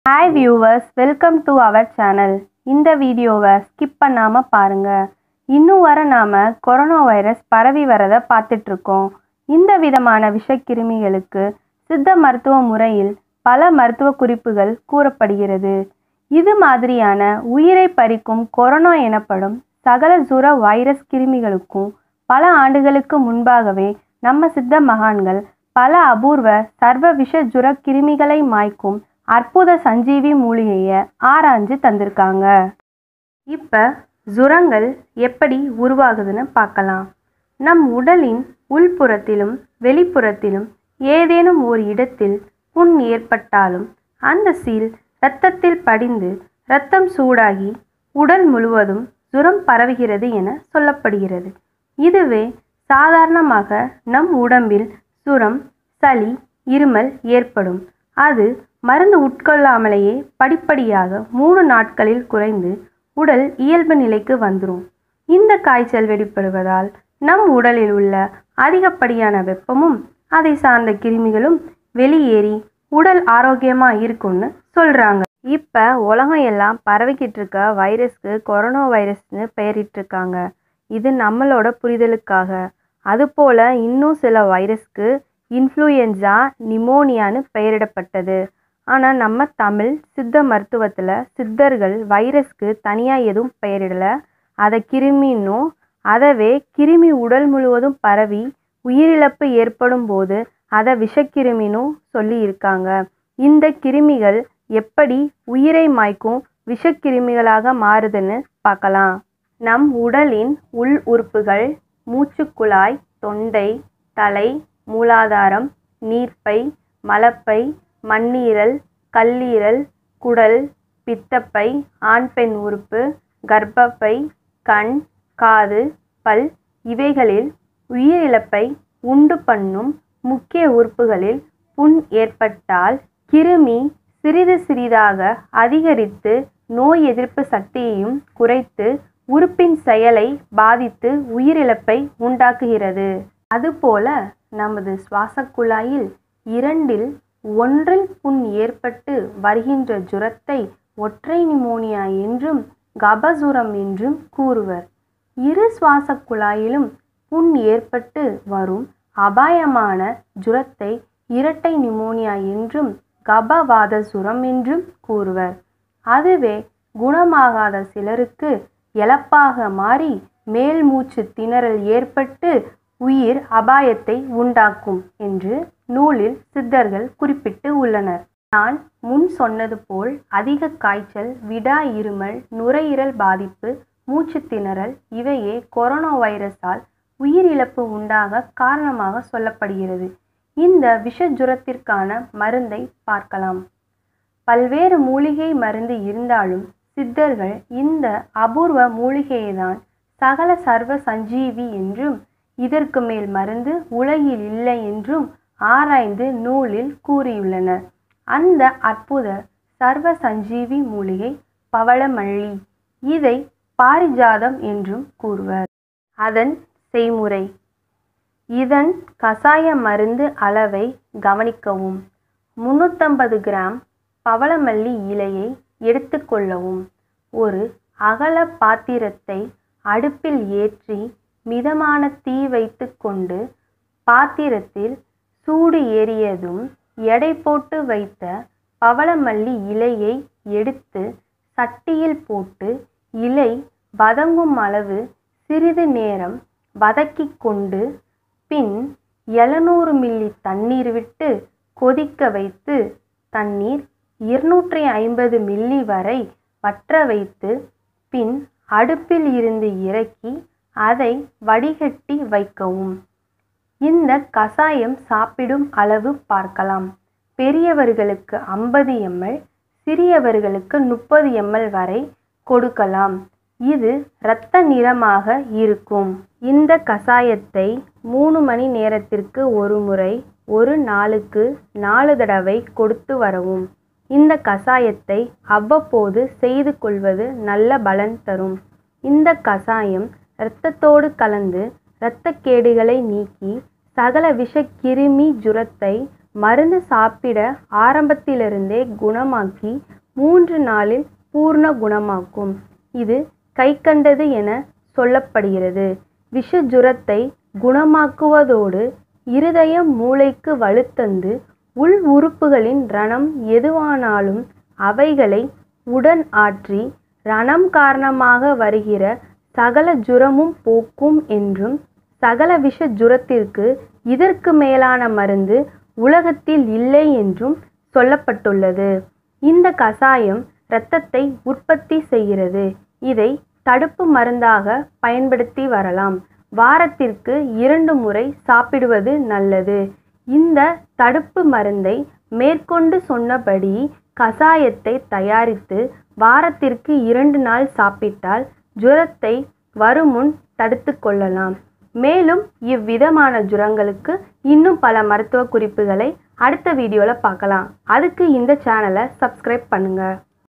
hi viewers welcome to our channel இந்த வீடியோவை skip பண்ணாமல் பாருங்கள் இன்னும் வர நாம் கொரோனா வைரஸ் பரவி வரதை பார்த்துட்ருக்கோம் இந்த விதமான விஷக்கிருமிகளுக்கு சித்த மருத்துவ முறையில் பல மருத்துவ குறிப்புகள் கூறப்படுகிறது இது மாதிரியான உயிரை பறிக்கும் கொரோனா எனப்படும் சகல ஜுர வைரஸ் கிருமிகளுக்கும் பல ஆண்டுகளுக்கு முன்பாகவே நம்ம சித்த மகான்கள் பல அபூர்வ சர்வ விஷ ஜுர கிருமிகளை மாய்க்கும் அற்புத சஞ்சீவி மூலிகையை ஆராய்ஞ்சு தந்திருக்காங்க இப்போ ஜுரங்கள் எப்படி உருவாகுதுன்னு பார்க்கலாம் நம் உடலின் உள்புறத்திலும் வெளிப்புறத்திலும் ஏதேனும் ஒரு இடத்தில் புண் ஏற்பட்டாலும் அந்த சீல் இரத்தத்தில் படிந்து இரத்தம் சூடாகி உடல் முழுவதும் ஜுரம் பரவுகிறது என சொல்லப்படுகிறது இதுவே சாதாரணமாக நம் உடம்பில் சுரம் சளி இருமல் ஏற்படும் அது மருந்து உட்கொள்ளாமலேயே படிப்படியாக மூணு நாட்களில் குறைந்து உடல் இயல்பு நிலைக்கு வந்துடும் இந்த காய்ச்சல் வெளிப்படுவதால் நம் உடலில் உள்ள அதிகப்படியான வெப்பமும் அதை சார்ந்த கிருமிகளும் வெளியேறி உடல் ஆரோக்கியமாக இருக்கும்னு சொல்கிறாங்க இப்போ உலகம் எல்லாம் பரவிக்கிட்டு இருக்க வைரஸ்க்கு கொரோனா வைரஸ்னு பெயரிட்டிருக்காங்க இது நம்மளோட புரிதலுக்காக அதுபோல் இன்னும் சில வைரஸ்க்கு இன்ஃப்ளூயன்ஸா நிமோனியான்னு பெயரிடப்பட்டது ஆனால் நம்ம தமிழ் சித்த மருத்துவத்தில் சித்தர்கள் வைரஸ்க்கு தனியாக எதுவும் பெயரிடலை அதை கிருமின்னும் அதவே கிருமி உடல் முழுவதும் பரவி உயிரிழப்பு ஏற்படும் போது அதை விஷக்கிருமினும் சொல்லி இருக்காங்க இந்த கிருமிகள் எப்படி உயிரை மாய்க்கும் விஷக்கிருமிகளாக மாறுதுன்னு பார்க்கலாம் நம் உடலின் உள் உறுப்புகள் மூச்சுக்குழாய் தொண்டை தலை மூலாதாரம் நீர்ப்பை மலப்பை மண்ணீரல் கல்லீரல் குடல் பித்தப்பை ஆண் பெண் உறுப்பு கர்ப்பப்பை கண் காது பல் இவைகளில் உயிரிழப்பை உண்டு பண்ணும் முக்கிய உறுப்புகளில் புண் ஏற்பட்டால் கிருமி சிறிது சிறிதாக அதிகரித்து நோய் எதிர்ப்பு சக்தியையும் குறைத்து உறுப்பின் செயலை பாதித்து உயிரிழப்பை உண்டாக்குகிறது அதுபோல நமது சுவாச குழாயில் இரண்டில் ஒன்றில் புண் ஏற்பட்டு வருகின்ற ஜுரத்தை ஒற்றை நிமோனியா என்றும் கபசுரம் என்றும் கூறுவர் இரு சுவாச குழாயிலும் புண் ஏற்பட்டு வரும் அபாயமான ஜுரத்தை இரட்டை நிமோனியா என்றும் கபவாத சுரம் என்றும் கூறுவர் அதுவே குணமாகாத சிலருக்கு இழப்பாக மாறி மேல் மூச்சு திணறல் ஏற்பட்டு உயிர் அபாயத்தை உண்டாக்கும் என்று நூலில் சித்தர்கள் குறிப்பிட்டு உள்ளனர் நான் முன் சொன்னது போல் அதிக காய்ச்சல் விடா இருமல் நுரையீரல் பாதிப்பு மூச்சு திணறல் இவையே கொரோனா வைரஸால் உயிரிழப்பு உண்டாக காரணமாக சொல்லப்படுகிறது இந்த விஷ ஜுரத்திற்கான மருந்தை பார்க்கலாம் பல்வேறு மூலிகை மருந்து இருந்தாலும் சித்தர்கள் இந்த அபூர்வ மூலிகையை தான் சகல சர்வ சஞ்சீவி என்றும் இதற்கு மேல் மருந்து உலகில் இல்லை என்றும் ஆராய்ந்து நூலில் கூறியுள்ளனர் அந்த அற்புத சர்வ சஞ்சீவி மூலிகை பவளமல்லி இதை பாரிஜாதம் என்றும் கூறுவர் அதன் செய்முறை இதன் கசாய மருந்து அளவை கவனிக்கவும் முன்னூற்றம்பது கிராம் பவளமல்லி இலையை எடுத்துக்கொள்ளவும் ஒரு அகல பாத்திரத்தை அடுப்பில் ஏற்றி மிதமான தீ வைத்து கொண்டு பாத்திரத்தில் சூடு ஏறியதும் எடை போட்டு வைத்த பவளமல்லி இலையை எடுத்து சட்டியில் போட்டு இலை வதங்கும் அளவு சிறிது நேரம் வதக்கி கொண்டு பின் எழுநூறு மில்லி தண்ணீர் விட்டு கொதிக்க வைத்து தண்ணீர் இருநூற்றி ஐம்பது மில்லி வரை வற்ற வைத்து பின் அடுப்பில் இருந்து இறக்கி அதை வடிகட்டி வைக்கவும் இந்த கசாயம் சாப்பிடும் அளவு பார்க்கலாம் பெரியவர்களுக்கு ஐம்பது எம்எல் சிறியவர்களுக்கு முப்பது எம்எல் வரை கொடுக்கலாம் இது இரத்த நிறமாக இருக்கும் இந்த கசாயத்தை மூணு மணி நேரத்திற்கு ஒரு முறை ஒரு நாளுக்கு நாலு தடவை கொடுத்து வரவும் இந்த கசாயத்தை அவ்வப்போது செய்து கொள்வது நல்ல பலன் தரும் இந்த கசாயம் இரத்தத்தோடு கலந்து இரத்தக்கேடுகளை நீக்கி சகல விஷ கிருமி ஜுரத்தை மருந்து சாப்பிட ஆரம்பத்திலிருந்தே குணமாக்கி மூன்று நாளில் பூர்ண குணமாக்கும் இது கைக்கண்டது என சொல்லப்படுகிறது விஷ ஜுரத்தை குணமாக்குவதோடு இருதயம் மூளைக்கு வலுத்தந்து உள் உறுப்புகளின் ரணம் எதுவானாலும் அவைகளை உடன் ஆற்றி ரணம் காரணமாக வருகிற சகல ஜுரமும் போக்கும் என்றும் சகல விஷ ஜுரத்திற்கு இதற்கு மேலான மருந்து உலகத்தில் இல்லை என்றும் சொல்லப்பட்டுள்ளது இந்த கசாயம் இரத்தத்தை உற்பத்தி செய்கிறது இதை தடுப்பு மருந்தாக பயன்படுத்தி வரலாம் வாரத்திற்கு இரண்டு முறை சாப்பிடுவது நல்லது இந்த தடுப்பு மருந்தை மேற்கொண்டு சொன்னபடி கசாயத்தை தயாரித்து வாரத்திற்கு இரண்டு நாள் சாப்பிட்டால் ஜுரத்தை வருமுன் தடுத்து கொள்ளலாம் மேலும் இவ்விதமான ஜுரங்களுக்கு இன்னும் பல மருத்துவ குறிப்புகளை அடுத்த வீடியோவில் பார்க்கலாம் அதுக்கு இந்த சேனலை சப்ஸ்கிரைப் பண்ணுங்கள்